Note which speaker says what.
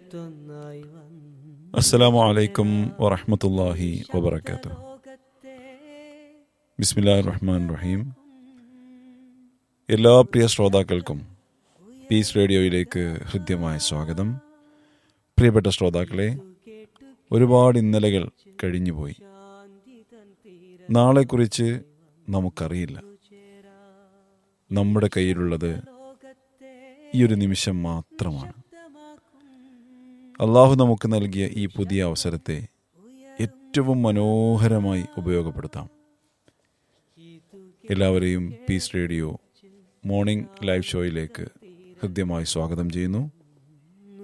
Speaker 1: ലോകത്തൊന്നായി വന്നു
Speaker 2: അസ്സലാമു അലൈക്കും വറഹ്മത്തുള്ളാഹി വബറകാതുഹു ബിസ്മില്ലാഹിർ റഹ്മാൻ റഹീം എല്ലാ പ്രിയ ശ്രോതാക്കൾക്കും പീസ് റേഡിയോയിലേക്ക് ഹൃദ്യമായ സ്വാഗതം പ്രിയപ്പെട്ട ശ്രോതാക്കളെ ഒരുപാട് ഇന്നലകൾ കഴിഞ്ഞുപോയി നാളെക്കുറിച്ച് നമുക്കറിയില്ല നമ്മുടെ കയ്യിലുള്ളത് ഈ ഒരു നിമിഷം മാത്രമാണ് അള്ളാഹു നമുക്ക് നൽകിയ ഈ പുതിയ അവസരത്തെ ഏറ്റവും മനോഹരമായി ഉപയോഗപ്പെടുത്താം എല്ലാവരെയും പീസ് റേഡിയോ മോർണിംഗ് ലൈവ് ഷോയിലേക്ക് ഹൃദ്യമായി സ്വാഗതം ചെയ്യുന്നു